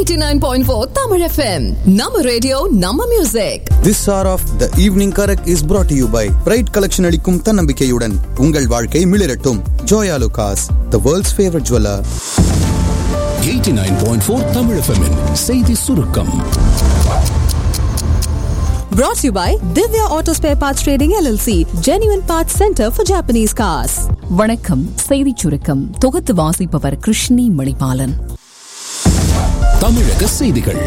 89.4 Tamil FM. Nama radio, Nama music. This hour of the evening correct is brought to you by pride collection அளிக்கும் தன்னம்பிக்கையுடன் உங்கள் வாழ்க்கை மிளிரட்டும் Joyalukkas the world's favourite jeweller 89.4 Tamil FM -இன் செய்தி சுருக்கம் Brought to you by Divya Auto Spare Parts Trading LLC, Genuine Parts Center for Japanese Cars. வணக்கம் செய்திச் சுருக்கம் தொகுத்து வாசிப்பவர் கிருஷ்ணி மணிபாலன் தமிழக செய்திகள்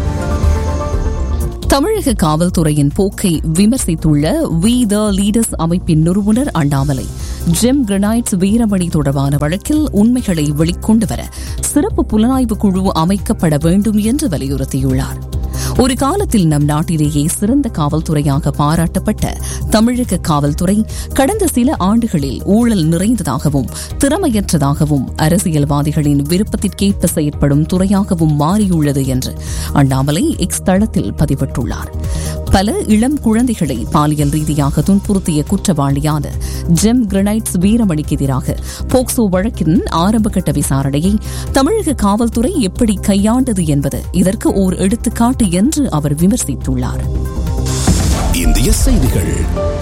தமிழக காவல்துறையின் போக்கை விமர்சித்துள்ள வி த லீடர்ஸ் அமைப்பின் நிறுவனர் அண்ணாமலை ஜெம் கிரனைட்ஸ் வீரமணி தொடர்பான வழக்கில் உண்மைகளை வெளிக்கொண்டு வர சிறப்பு புலனாய்வு குழு அமைக்கப்பட வேண்டும் என்று வலியுறுத்தியுள்ளார் ஒரு காலத்தில் நம் நாட்டிலேயே சிறந்த காவல்துறையாக பாராட்டப்பட்ட தமிழக காவல்துறை கடந்த சில ஆண்டுகளில் ஊழல் நிறைந்ததாகவும் திறமையற்றதாகவும் அரசியல்வாதிகளின் விருப்பத்திற்கேற்ப செயற்படும் துறையாகவும் மாறியுள்ளது என்று அண்ணாமலை எக்ஸ் தளத்தில் பதிவிட்டுள்ளார் பல இளம் குழந்தைகளை பாலியல் ரீதியாக துன்புறுத்திய குற்றவாளியான ஜெம் கிரனைட்ஸ் வீரமணிக்கு எதிராக போக்சோ வழக்கின் ஆரம்பகட்ட விசாரணையை தமிழக காவல்துறை எப்படி கையாண்டது என்பது இதற்கு ஓர் எடுத்துக்காட்டு என்று அவர் விமர்சித்துள்ளார் இந்திய செய்திகள்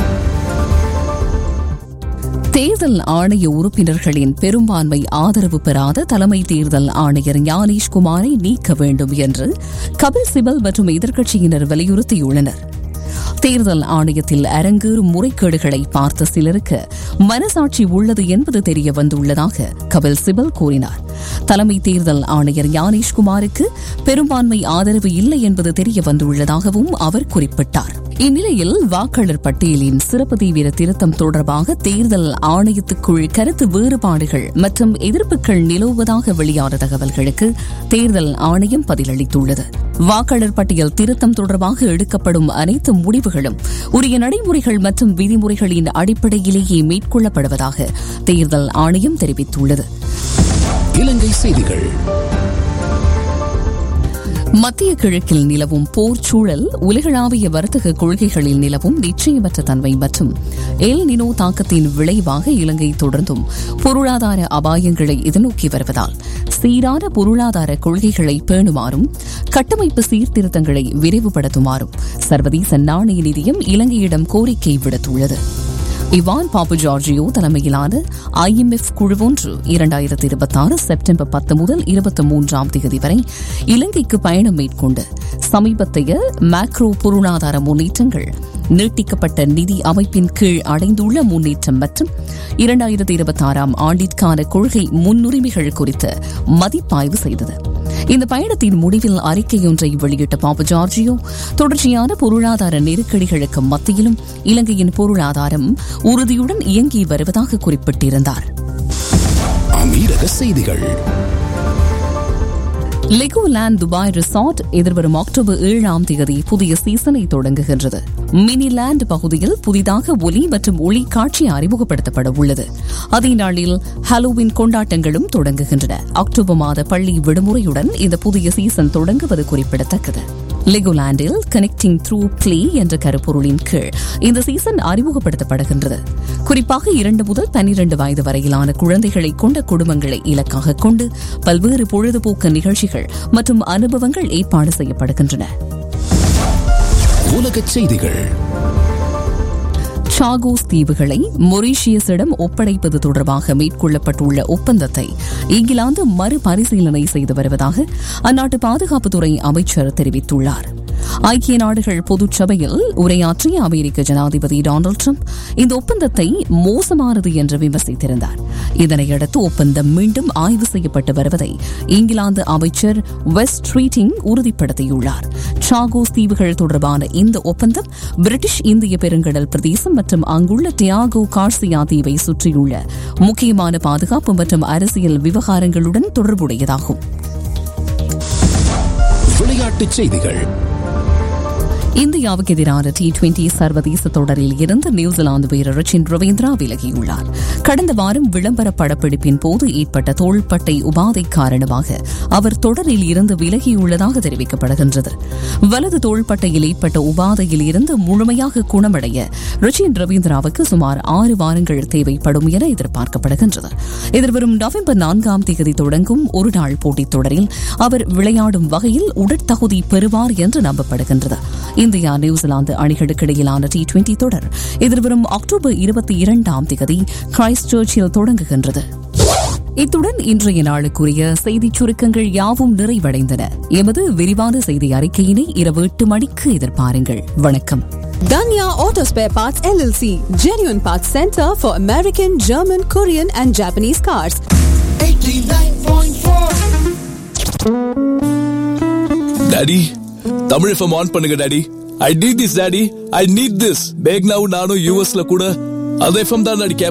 தேர்தல் ஆணைய உறுப்பினர்களின் பெரும்பான்மை ஆதரவு பெறாத தலைமை தேர்தல் ஆணையர் ஞானேஷ் குமாரை நீக்க வேண்டும் என்று கபில் சிபல் மற்றும் எதிர்க்கட்சியினர் வலியுறுத்தியுள்ளனர் தேர்தல் ஆணையத்தில் அரங்கேறும் முறைகேடுகளை பார்த்த சிலருக்கு மனசாட்சி உள்ளது என்பது தெரிய வந்துள்ளதாக கபில் சிபல் கூறினார் தலைமை தேர்தல் ஆணையர் ஞானேஷ்குமாருக்கு பெரும்பான்மை ஆதரவு இல்லை என்பது தெரிய வந்துள்ளதாகவும் அவர் குறிப்பிட்டார் இந்நிலையில் வாக்காளர் பட்டியலின் சிறப்பு தீவிர திருத்தம் தொடர்பாக தேர்தல் ஆணையத்துக்குள் கருத்து வேறுபாடுகள் மற்றும் எதிர்ப்புகள் நிலவுவதாக வெளியான தகவல்களுக்கு தேர்தல் ஆணையம் பதிலளித்துள்ளது வாக்காளர் பட்டியல் திருத்தம் தொடர்பாக எடுக்கப்படும் அனைத்து முடிவுகளும் உரிய நடைமுறைகள் மற்றும் விதிமுறைகளின் அடிப்படையிலேயே மேற்கொள்ளப்படுவதாக தேர்தல் ஆணையம் தெரிவித்துள்ளது இலங்கை செய்திகள் மத்திய கிழக்கில் நிலவும் போர் சூழல் உலகளாவிய வர்த்தக கொள்கைகளில் நிலவும் நிச்சயமற்ற தன்மை மற்றும் எல் நினோ தாக்கத்தின் விளைவாக இலங்கை தொடர்ந்தும் பொருளாதார அபாயங்களை எதிர்நோக்கி வருவதால் சீரான பொருளாதார கொள்கைகளை பேணுமாறும் கட்டமைப்பு சீர்திருத்தங்களை விரைவுபடுத்துமாறும் சர்வதேச நாணய நிதியம் இலங்கையிடம் கோரிக்கை விடுத்துள்ளது இவான் பாப்பு ஜார்ஜியோ தலைமையிலான ஐஎம்எஃப் குழு ஒன்று இரண்டாயிரத்தி இருபத்தாறு செப்டம்பர் பத்து முதல் இருபத்தி மூன்றாம் தேதி வரை இலங்கைக்கு பயணம் மேற்கொண்டு சமீபத்தைய மேக்ரோ பொருளாதார முன்னேற்றங்கள் நீட்டிக்கப்பட்ட நிதி அமைப்பின் கீழ் அடைந்துள்ள முன்னேற்றம் மற்றும் இரண்டாயிரத்தி இருபத்தி ஆறாம் ஆண்டிற்கான கொள்கை முன்னுரிமைகள் குறித்து மதிப்பாய்வு செய்தது இந்த பயணத்தின் முடிவில் அறிக்கையொன்றை வெளியிட்ட பாபு ஜார்ஜியோ தொடர்ச்சியான பொருளாதார நெருக்கடிகளுக்கு மத்தியிலும் இலங்கையின் பொருளாதாரம் உறுதியுடன் இயங்கி வருவதாக குறிப்பிட்டிருந்தார் அமீரக செய்திகள் லெகோலேண்ட் துபாய் ரிசார்ட் எதிர்வரும் அக்டோபர் ஏழாம் தேதி புதிய சீசனை தொடங்குகின்றது மினிலேண்ட் பகுதியில் புதிதாக ஒலி மற்றும் ஒளி காட்சி அறிமுகப்படுத்தப்பட உள்ளது அதே நாளில் ஹலோவின் கொண்டாட்டங்களும் தொடங்குகின்றன அக்டோபர் மாத பள்ளி விடுமுறையுடன் இந்த புதிய சீசன் தொடங்குவது குறிப்பிடத்தக்கது லெகோலாண்டில் கனெக்டிங் த்ரூ பிளே என்ற கருப்பொருளின் கீழ் இந்த சீசன் அறிமுகப்படுத்தப்படுகின்றது குறிப்பாக இரண்டு முதல் பன்னிரண்டு வயது வரையிலான குழந்தைகளை கொண்ட குடும்பங்களை இலக்காக கொண்டு பல்வேறு பொழுதுபோக்கு நிகழ்ச்சிகள் மற்றும் அனுபவங்கள் ஏற்பாடு செய்யப்படுகின்றன உலக செய்திகள் சாகோஸ் தீவுகளை மொரீஷியஸிடம் ஒப்படைப்பது தொடர்பாக மேற்கொள்ளப்பட்டுள்ள ஒப்பந்தத்தை இங்கிலாந்து மறுபரிசீலனை செய்து வருவதாக அந்நாட்டு பாதுகாப்புத்துறை அமைச்சர் தெரிவித்துள்ளார் ஐக்கிய நாடுகள் பொதுச்சபையில் உரையாற்றிய அமெரிக்க ஜனாதிபதி டொனால்டு ட்ரம்ப் இந்த ஒப்பந்தத்தை மோசமானது என்று விமர்சித்திருந்தார் இதனையடுத்து ஒப்பந்தம் மீண்டும் ஆய்வு செய்யப்பட்டு வருவதை இங்கிலாந்து அமைச்சர் வெஸ்ட் ட்ரீட்டிங் உறுதிப்படுத்தியுள்ளார் சாகோஸ் தீவுகள் தொடர்பான இந்த ஒப்பந்தம் பிரிட்டிஷ் இந்திய பெருங்கடல் பிரதேசம் மற்றும் அங்குள்ள டியாகோ கார்சியா தீவை சுற்றியுள்ள முக்கியமான பாதுகாப்பு மற்றும் அரசியல் விவகாரங்களுடன் தொடர்புடையதாகும் விளையாட்டுச் செய்திகள் இந்தியாவுக்கு எதிரான டி டுவெண்டி சர்வதேச தொடரில் இருந்து நியூசிலாந்து வீரர் ரச்சின் ரவீந்திரா விலகியுள்ளார் கடந்த வாரம் விளம்பர படப்பிடிப்பின் போது ஏற்பட்ட தோள்பட்டை உபாதை காரணமாக அவர் தொடரில் இருந்து விலகியுள்ளதாக தெரிவிக்கப்படுகின்றது வலது தோள்பட்டையில் ஏற்பட்ட உபாதையில் இருந்து முழுமையாக குணமடைய ரச்சின் ரவீந்திராவுக்கு சுமார் ஆறு வாரங்கள் தேவைப்படும் என எதிர்பார்க்கப்படுகின்றது எதிர்வரும் நவம்பர் நான்காம் தேதி தொடங்கும் ஒருநாள் போட்டித் தொடரில் அவர் விளையாடும் வகையில் உடற்தகுதி பெறுவார் என்று நம்பப்படுகின்றது இந்தியா நியூசிலாந்து அணிகளுக்கு இடையிலான டி டுவெண்டி தொடர் எதிர்வரும் அக்டோபர் இருபத்தி இரண்டாம் தேதி கிரைஸ்ட் சர்ச்சில் தொடங்குகின்றது இத்துடன் இன்றைய நாளுக்குரிய செய்திச் சுருக்கங்கள் யாவும் நிறைவடைந்தன எமது விரிவான செய்தி அறிக்கையினை இரவு எட்டு மணிக்கு எதிர்பாருங்கள் வணக்கம் Danya Auto Spare Parts LLC, genuine parts center for American, German, Korean, and Japanese cars. Daddy Tamil FM on பண்ணுங்க daddy I need this daddy I need this பேக்னாவும் நானும் யூஎஸ்ல கூட அது எஃப்எம் தான் டாடி